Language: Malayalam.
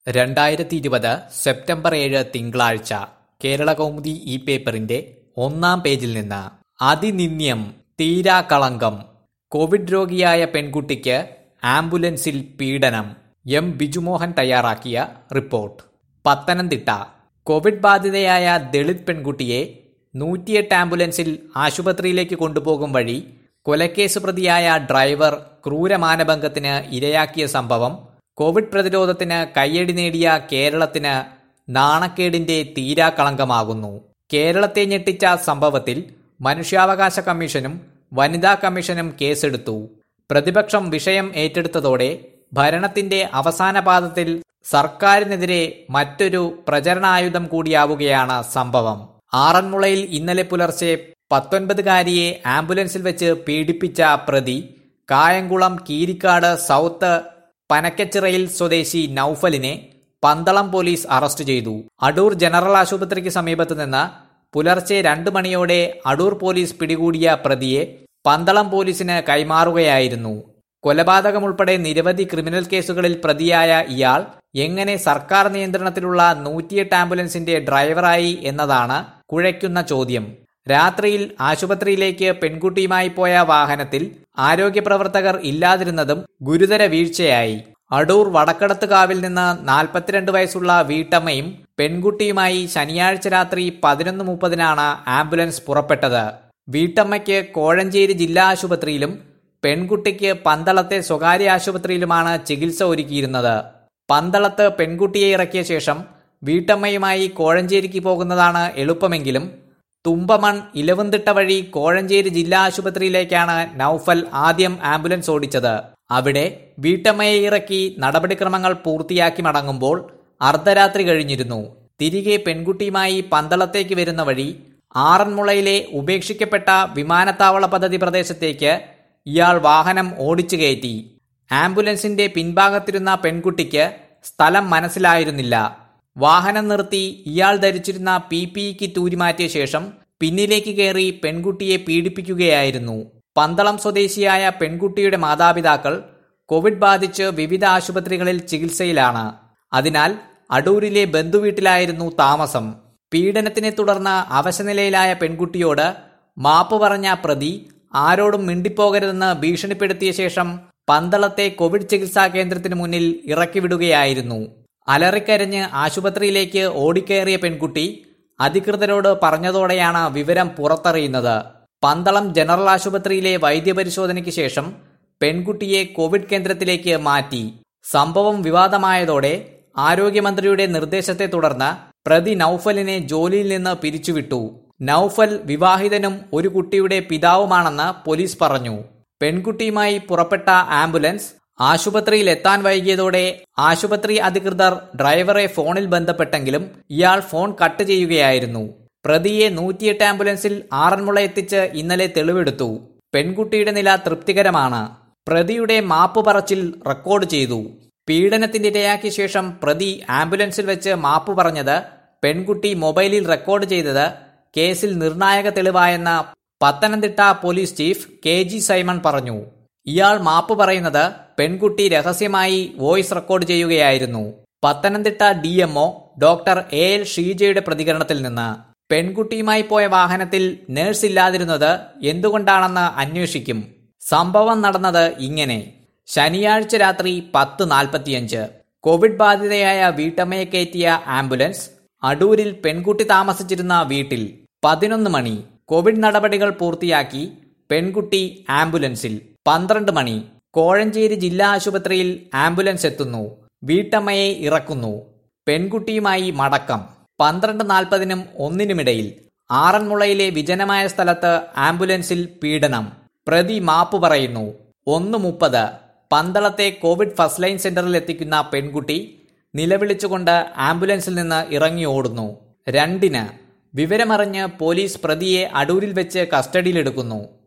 രണ്ടായിരത്തി ഇരുപത് സെപ്റ്റംബർ ഏഴ് തിങ്കളാഴ്ച കേരളകൗമുദി ഈ പേപ്പറിന്റെ ഒന്നാം പേജിൽ നിന്ന് അതിനിന്ദ്യം തീരാകളങ്കം കോവിഡ് രോഗിയായ പെൺകുട്ടിക്ക് ആംബുലൻസിൽ പീഡനം എം ബിജുമോഹൻ തയ്യാറാക്കിയ റിപ്പോർട്ട് പത്തനംതിട്ട കോവിഡ് ബാധിതയായ ദളിത് പെൺകുട്ടിയെ നൂറ്റിയെട്ട് ആംബുലൻസിൽ ആശുപത്രിയിലേക്ക് കൊണ്ടുപോകും വഴി കൊലക്കേസ് പ്രതിയായ ഡ്രൈവർ ക്രൂരമാനഭംഗത്തിന് ഇരയാക്കിയ സംഭവം കോവിഡ് പ്രതിരോധത്തിന് കയ്യടി നേടിയ കേരളത്തിന് നാണക്കേടിന്റെ തീരാകളങ്കമാകുന്നു കേരളത്തെ ഞെട്ടിച്ച സംഭവത്തിൽ മനുഷ്യാവകാശ കമ്മീഷനും വനിതാ കമ്മീഷനും കേസെടുത്തു പ്രതിപക്ഷം വിഷയം ഏറ്റെടുത്തതോടെ ഭരണത്തിന്റെ അവസാന പാദത്തിൽ സർക്കാരിനെതിരെ മറ്റൊരു പ്രചരണായുധം കൂടിയാവുകയാണ് സംഭവം ആറന്മുളയിൽ ഇന്നലെ പുലർച്ചെ പത്തൊൻപതുകാരിയെ ആംബുലൻസിൽ വെച്ച് പീഡിപ്പിച്ച പ്രതി കായംകുളം കീരിക്കാട് സൗത്ത് പനക്കച്ചിറയിൽ സ്വദേശി നൌഫലിനെ പന്തളം പോലീസ് അറസ്റ്റ് ചെയ്തു അടൂർ ജനറൽ ആശുപത്രിക്ക് സമീപത്ത് നിന്ന് പുലർച്ചെ രണ്ട് മണിയോടെ അടൂർ പോലീസ് പിടികൂടിയ പ്രതിയെ പന്തളം പോലീസിന് കൈമാറുകയായിരുന്നു കൊലപാതകമുൾപ്പെടെ നിരവധി ക്രിമിനൽ കേസുകളിൽ പ്രതിയായ ഇയാൾ എങ്ങനെ സർക്കാർ നിയന്ത്രണത്തിലുള്ള നൂറ്റിയെട്ട് ആംബുലൻസിന്റെ ഡ്രൈവറായി എന്നതാണ് കുഴയ്ക്കുന്ന ചോദ്യം രാത്രിയിൽ ആശുപത്രിയിലേക്ക് പെൺകുട്ടിയുമായി പോയ വാഹനത്തിൽ ആരോഗ്യപ്രവർത്തകർ ഇല്ലാതിരുന്നതും ഗുരുതര വീഴ്ചയായി അടൂർ വടക്കടത്തുകാവിൽ നിന്ന് നാൽപ്പത്തിരണ്ട് വയസ്സുള്ള വീട്ടമ്മയും പെൺകുട്ടിയുമായി ശനിയാഴ്ച രാത്രി പതിനൊന്ന് മുപ്പതിനാണ് ആംബുലൻസ് പുറപ്പെട്ടത് വീട്ടമ്മയ്ക്ക് കോഴഞ്ചേരി ജില്ലാ ആശുപത്രിയിലും പെൺകുട്ടിക്ക് പന്തളത്തെ സ്വകാര്യ ആശുപത്രിയിലുമാണ് ചികിത്സ ഒരുക്കിയിരുന്നത് പന്തളത്ത് പെൺകുട്ടിയെ ഇറക്കിയ ശേഷം വീട്ടമ്മയുമായി കോഴഞ്ചേരിക്ക് പോകുന്നതാണ് എളുപ്പമെങ്കിലും തുമ്പമൺ ഇലവുംതിട്ട വഴി കോഴഞ്ചേരി ജില്ലാ ആശുപത്രിയിലേക്കാണ് നൌഫൽ ആദ്യം ആംബുലൻസ് ഓടിച്ചത് അവിടെ വീട്ടമ്മയെ ഇറക്കി നടപടിക്രമങ്ങൾ പൂർത്തിയാക്കി മടങ്ങുമ്പോൾ അർദ്ധരാത്രി കഴിഞ്ഞിരുന്നു തിരികെ പെൺകുട്ടിയുമായി പന്തളത്തേക്ക് വരുന്ന വഴി ആറന്മുളയിലെ ഉപേക്ഷിക്കപ്പെട്ട വിമാനത്താവള പദ്ധതി പ്രദേശത്തേക്ക് ഇയാൾ വാഹനം ഓടിച്ചു കയറ്റി ആംബുലൻസിന്റെ പിൻഭാഗത്തിരുന്ന പെൺകുട്ടിക്ക് സ്ഥലം മനസ്സിലായിരുന്നില്ല വാഹനം നിർത്തി ഇയാൾ ധരിച്ചിരുന്ന പി പി കിറ്റ് ഊരിമാറ്റിയ ശേഷം പിന്നിലേക്ക് കയറി പെൺകുട്ടിയെ പീഡിപ്പിക്കുകയായിരുന്നു പന്തളം സ്വദേശിയായ പെൺകുട്ടിയുടെ മാതാപിതാക്കൾ കോവിഡ് ബാധിച്ച് വിവിധ ആശുപത്രികളിൽ ചികിത്സയിലാണ് അതിനാൽ അടൂരിലെ ബന്ധുവീട്ടിലായിരുന്നു താമസം പീഡനത്തിനെ തുടർന്ന് അവശനിലയിലായ പെൺകുട്ടിയോട് മാപ്പ് പറഞ്ഞ പ്രതി ആരോടും മിണ്ടിപ്പോകരുതെന്ന് ഭീഷണിപ്പെടുത്തിയ ശേഷം പന്തളത്തെ കോവിഡ് ചികിത്സാ കേന്ദ്രത്തിന് മുന്നിൽ ഇറക്കിവിടുകയായിരുന്നു അലറിക്കരഞ്ഞ് ആശുപത്രിയിലേക്ക് ഓടിക്കയറിയ പെൺകുട്ടി അധികൃതരോട് പറഞ്ഞതോടെയാണ് വിവരം പുറത്തറിയുന്നത് പന്തളം ജനറൽ ആശുപത്രിയിലെ വൈദ്യപരിശോധനയ്ക്ക് ശേഷം പെൺകുട്ടിയെ കോവിഡ് കേന്ദ്രത്തിലേക്ക് മാറ്റി സംഭവം വിവാദമായതോടെ ആരോഗ്യമന്ത്രിയുടെ നിർദ്ദേശത്തെ തുടർന്ന് പ്രതി നൌഫലിനെ ജോലിയിൽ നിന്ന് പിരിച്ചുവിട്ടു നൌഫൽ വിവാഹിതനും ഒരു കുട്ടിയുടെ പിതാവുമാണെന്ന് പോലീസ് പറഞ്ഞു പെൺകുട്ടിയുമായി പുറപ്പെട്ട ആംബുലൻസ് ആശുപത്രിയിൽ എത്താൻ വൈകിയതോടെ ആശുപത്രി അധികൃതർ ഡ്രൈവറെ ഫോണിൽ ബന്ധപ്പെട്ടെങ്കിലും ഇയാൾ ഫോൺ കട്ട് ചെയ്യുകയായിരുന്നു പ്രതിയെ നൂറ്റിയെട്ട് ആംബുലൻസിൽ ആറന്മുള എത്തിച്ച് ഇന്നലെ തെളിവെടുത്തു പെൺകുട്ടിയുടെ നില തൃപ്തികരമാണ് പ്രതിയുടെ മാപ്പ് പറച്ചിൽ റെക്കോർഡ് ചെയ്തു പീഡനത്തിന്റെ ഇരയാക്കിയ ശേഷം പ്രതി ആംബുലൻസിൽ വെച്ച് മാപ്പ് പറഞ്ഞത് പെൺകുട്ടി മൊബൈലിൽ റെക്കോർഡ് ചെയ്തത് കേസിൽ നിർണായക തെളിവായെന്ന് Pathanamthitta police chief K G Simon പറഞ്ഞു ഇയാൾ മാപ്പ് പറയുന്നത് പെൺകുട്ടി രഹസ്യമായി വോയിസ് റെക്കോർഡ് ചെയ്യുകയായിരുന്നു Pathanamthitta D MO doctor A L ഷീജയുടെ പ്രതികരണത്തിൽ നിന്ന് പെൺകുട്ടിയുമായി പോയ വാഹനത്തിൽ നേഴ്സ് ഇല്ലാതിരുന്നത് എന്തുകൊണ്ടാണെന്ന് അന്വേഷിക്കും സംഭവം നടന്നത് ഇങ്ങനെ ശനിയാഴ്ച രാത്രി പത്ത് നാൽപ്പത്തിയഞ്ച് കോവിഡ് ബാധിതയായ വീട്ടമ്മയെ കയറ്റിയ ആംബുലൻസ് അടൂരിൽ പെൺകുട്ടി താമസിച്ചിരുന്ന വീട്ടിൽ പതിനൊന്ന് മണി കോവിഡ് നടപടികൾ പൂർത്തിയാക്കി പെൺകുട്ടി ആംബുലൻസിൽ പന്ത്രണ്ട് മണി കോഴഞ്ചേരി ജില്ലാ ആശുപത്രിയിൽ ആംബുലൻസ് എത്തുന്നു വീട്ടമ്മയെ ഇറക്കുന്നു പെൺകുട്ടിയുമായി മടക്കം പന്ത്രണ്ട് നാൽപ്പതിനും ഒന്നിനുമിടയിൽ ആറന്മുളയിലെ വിജനമായ സ്ഥലത്ത് ആംബുലൻസിൽ പീഡനം പ്രതി മാപ്പ് പറയുന്നു ഒന്ന് മുപ്പത് പന്തളത്തെ കോവിഡ് ഫസ്റ്റ് ലൈൻ സെന്ററിൽ എത്തിക്കുന്ന പെൺകുട്ടി നിലവിളിച്ചുകൊണ്ട് ആംബുലൻസിൽ നിന്ന് ഇറങ്ങി ഓടുന്നു രണ്ടിന് വിവരമറിഞ്ഞ് പോലീസ് പ്രതിയെ അടൂരിൽ വെച്ച് കസ്റ്റഡിയിലെടുക്കുന്നു